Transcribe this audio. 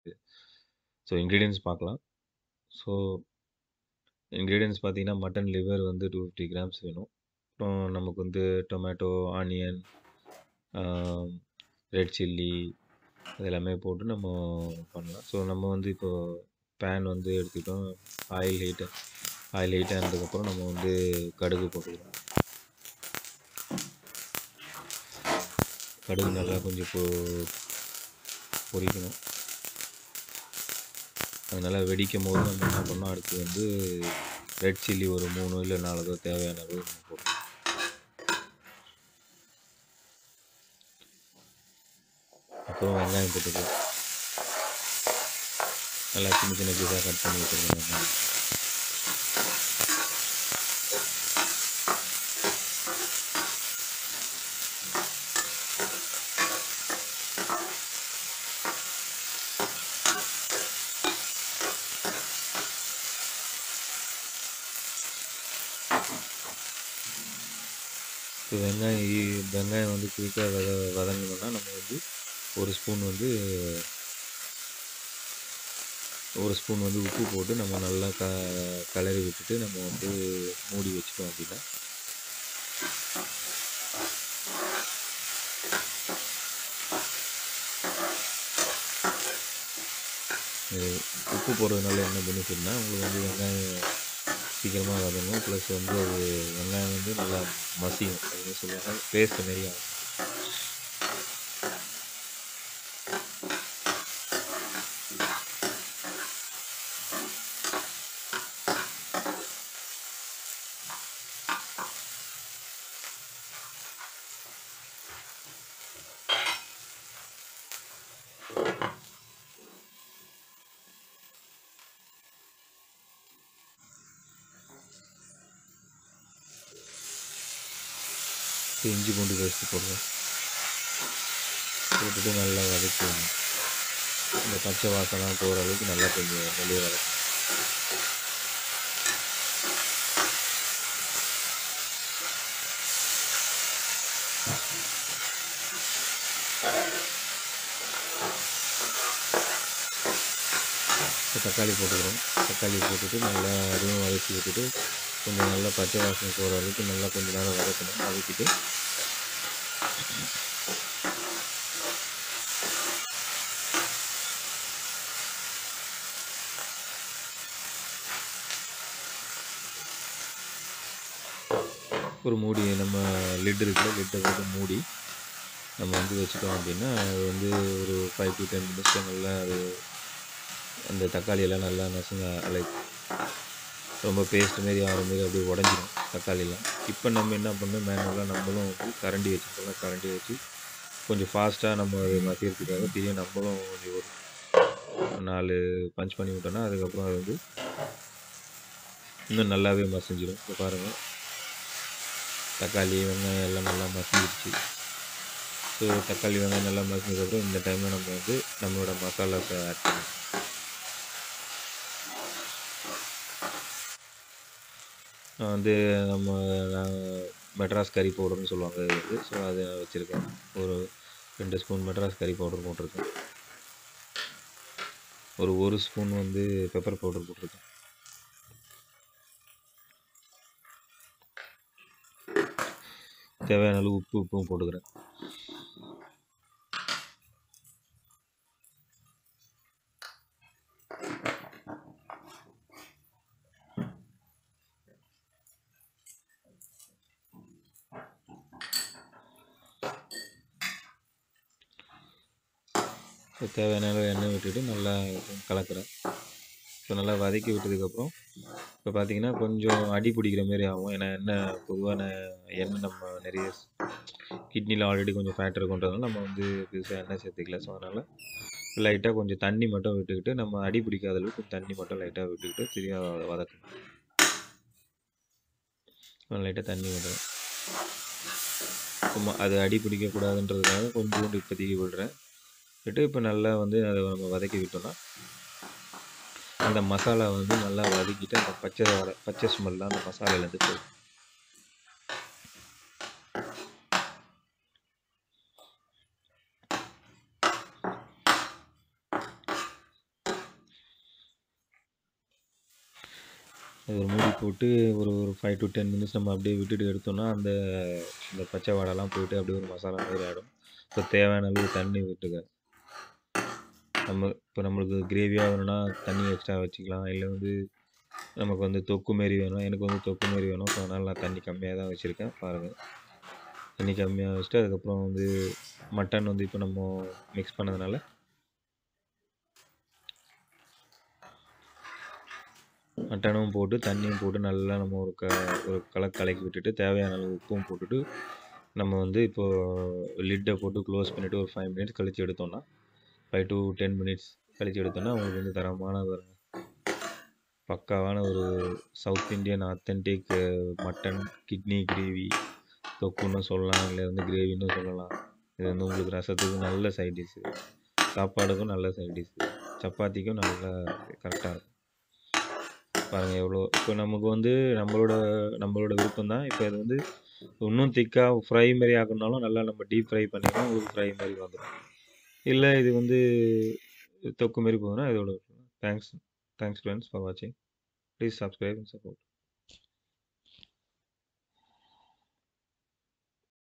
So ingredients பார்க்கலாம் so ingredients பார்த்தீங்கன்னா mutton liver வந்து டூ ஃபிஃப்டி கிராம்ஸ் வேணும் அப்புறம் நமக்கு வந்து டொமேட்டோ ஆனியன் ரெட் சில்லி அது எல்லாமே போட்டு நம்ம பண்ணலாம் ஸோ நம்ம வந்து இப்போது பேன் வந்து எடுத்துக்கிட்டோம் ஆயில் ஹீட்டு ஆயில் ஹீட் ஆனதுக்கப்புறம் நம்ம வந்து கடுகு போட்டுக்கிறோம் கடுகு நல்லா கொஞ்சம் பொ பொரிக்கணும் அது நல்லா வெடிக்கும் போது நம்ம என்ன பண்ணோம் அடுத்து வந்து ரெட் சில்லி ஒரு மூணு இல்லை நாலு தேவையான அளவு நம்ம போடணும் அப்புறம் வெங்காயம் போட்டுக்கலாம் நல்லா சின்ன சின்ன பீஸாக கட் பண்ணி வச்சுருக்கோம் வெங்காயம் இப்போ வெங்காயம் ஈ- வெங்காயம் வந்து குயிக்காக வத வதங்கணும்னா நம்ம வந்து ஒரு ஸ்பூன் வந்து ஒரு ஸ்பூன் வந்து உப்பு போட்டு நம்ம நல்லா க கலரி விட்டுட்டு நம்ம வந்து மூடி வச்சுட்டோம் அப்படின்னா இது உப்பு போடுறதுனால என்ன பெனிஃபிட்னா உங்களுக்கு வந்து வெங்காயம் சீக்கிரமாக வதங்கும் ப்ளஸ் வந்து அது வெங்காயம் வந்து நல்லா மசியும் அப்படின்னு சொல்லுவாங்க பேஸ்ட் மாரி ஆகும் இப்போ இஞ்சி பூண்டு பேஸ்ட்டு போடுறோம் போட்டுட்டு நல்லா வதக்கிடணும் இந்த பச்சை வாசனை போகிற அளவுக்கு நல்லா கொஞ்சம் வெளியே வதக்கணும் இப்போ தக்காளி போட்டுக்கிறோம் தக்காளி போட்டுட்டு நல்லா அதுவும் வதக்கி விட்டுட்டு கொஞ்சம் நல்லா பச்சை வாசனை போகிற அளவுக்கு நல்லா கொஞ்சம் நேரம் வதக்கணும் வதக்கிட்டு ஒரு மூடி நம்ம லிட் இருக்குல்ல லிட்டை போட்டு மூடி நம்ம வந்து வச்சுட்டோம் அப்படின்னா அது வந்து ஒரு ஃபைவ் டு டென் மினிட்ஸ் நல்லா அது அந்த தக்காளி எல்லாம் நல்லா நசுங்க லைக் ரொம்ப பேஸ்ட் மாரி ஆகிற மாரி அப்படியே உடஞ்சிரும் தக்காளிலாம் இப்போ நம்ம என்ன பண்ணோம் மேனுவலாக நம்மளும் வந்து கரண்டி வச்சுருக்கோம் கரண்டி வச்சு கொஞ்சம் ஃபாஸ்ட்டாக நம்ம அதை மசியறதுக்காக திடீர்னு நம்மளும் கொஞ்சம் ஒரு நாலு பஞ்ச் பண்ணி விட்டோம்னா அதுக்கப்புறம் அது வந்து இன்னும் நல்லாவே மசிஞ்சிடும் இப்போ பாருங்கள் தக்காளி வெங்காயம் எல்லாம் நல்லா மசிஞ்சிருச்சு ஸோ தக்காளி வெங்காயம் நல்லா மசிஞ்சதுக்கப்புறம் இந்த டைமில் நம்ம வந்து நம்மளோட மசாலாஸை ஆட் பண்ணணும் நான் வந்து நம்ம நான் மெட்ராஸ் கறி பவுடர்னு சொல்லுவாங்க இது வந்து ஸோ அது நான் வச்சுருக்கேன் ஒரு ரெண்டு ஸ்பூன் மெட்ராஸ் கறி பவுடர் போட்டிருக்கேன் ஒரு ஒரு ஸ்பூன் வந்து பெப்பர் பவுடர் போட்டிருக்கேன் தேவையான அளவு உப்பு உப்பும் போட்டுக்கிறேன் இப்போ தேவையான அளவு எண்ணெய் விட்டுட்டு நல்லா கலக்கிறேன் இப்போ நல்லா வதக்கி விட்டதுக்கப்புறம் இப்போ பார்த்தீங்கன்னா கொஞ்சம் அடி பிடிக்கிற மாரி ஆகும் ஏன்னா எண்ணெய் பொதுவாக எண்ணெய் நம்ம நிறைய கிட்னியில் ஆல்ரெடி கொஞ்சம் ஃபேட் இருக்குன்றதுனால நம்ம வந்து புதுசாக எண்ணெய் சேர்த்துக்கல ஸோ அதனால் லைட்டாக கொஞ்சம் தண்ணி மட்டும் விட்டுக்கிட்டு நம்ம அடி பிடிக்காத அளவுக்கு கொஞ்சம் தண்ணி மட்டும் லைட்டாக விட்டுக்கிட்டு திரும்பி அதை வதக்கணும் லைட்டாக தண்ணி விடுறேன் சும்மா அது அடி பிடிக்கக்கூடாதுன்றதுக்காக கொஞ்சோண்டு இப்போதைக்கு விடுறேன் விட்டு இப்போ நல்லா வந்து அதை நம்ம வதக்கி விட்டோம்னா அந்த மசாலா வந்து நல்லா வதக்கிட்டு அந்த பச்சை வர பச்சை ஸ்மெல்லாம் அந்த மசாலாலேருந்து போகும் அது ஒரு மூடி போட்டு ஒரு ஒரு 5 டூ 10 மினிட்ஸ் நம்ம அப்படியே விட்டுட்டு எடுத்தோம்னா, அந்த அந்த பச்சை வாடைலாம் போயிட்டு அப்படியே ஒரு மசாலா மாரி ஆயிடும். ஸோ தேவையான அளவு தண்ணி விட்டுக்க. நம்ம இப்போ நம்மளுக்கு கிரேவியா வேணும்னா தண்ணி எக்ஸ்ட்ரா வச்சுக்கலாம். இல்ல வந்து நமக்கு வந்து தொக்கு மாரி வேணும். எனக்கு வந்து தொக்கு மாரி வேணும். ஸோ அதனால நான் தண்ணி கம்மியா தான் வச்சிருக்கேன். பாருங்க. தண்ணி கம்மியா வச்சுட்டு, அதுக்கப்புறம் வந்து மட்டன் வந்து இப்போ நம்ம மிக்ஸ் பண்ணதுனால மட்டனும் போட்டு, தண்ணியும் போட்டு நல்லா நம்ம ஒரு க ஒரு கலக்கு கலக்கி விட்டுட்டு, தேவையான அளவு உப்பும் போட்டுட்டு, நம்ம வந்து இப்போ லிட்ட போட்டு க்ளோஸ் பண்ணிட்டு ஒரு 5 மினிட்ஸ் கழிச்சு எடுத்தோம்னா, 5 டூ 10 மினிட்ஸ் கழிச்சு எடுத்தோம்னா, உங்களுக்கு வந்து தரமான ஒரு பக்காவான ஒரு South Indian authentic mutton kidney gravy, தொக்குன்னு சொல்லலாம். இல்ல வந்து கிரேவின்னு சொல்லலாம். இது வந்து உங்களுக்கு ரசத்துக்கு நல்ல சைட் டிஷ். சாப்பாடுக்கும் நல்ல சைட் டிஷ். சப்பாத்திக்கும் நல்லா கரெக்ட்டா இருக்கும். பாருங்க எவ்வளோ இப்போ நமக்கு வந்து நம்மளோட நம்மளோட விருப்பம் தான். இப்போ இது வந்து இன்னும் திக்கா ஃப்ரை மாரி ஆக்கணும்னாலும் நல்லா நம்ம டீப் ஃப்ரை பண்ணிக்கலாம். உங்களுக்கு ஃப்ரை மாரி வந்துரும். இல்ல இது வந்து தொக்கு மாரி போதுன்னா இதோட தேங்க்ஸ் தேங்க்ஸ் ஃபிரெண்ட்ஸ் ஃபார் வாட்சிங். Please subscribe and support.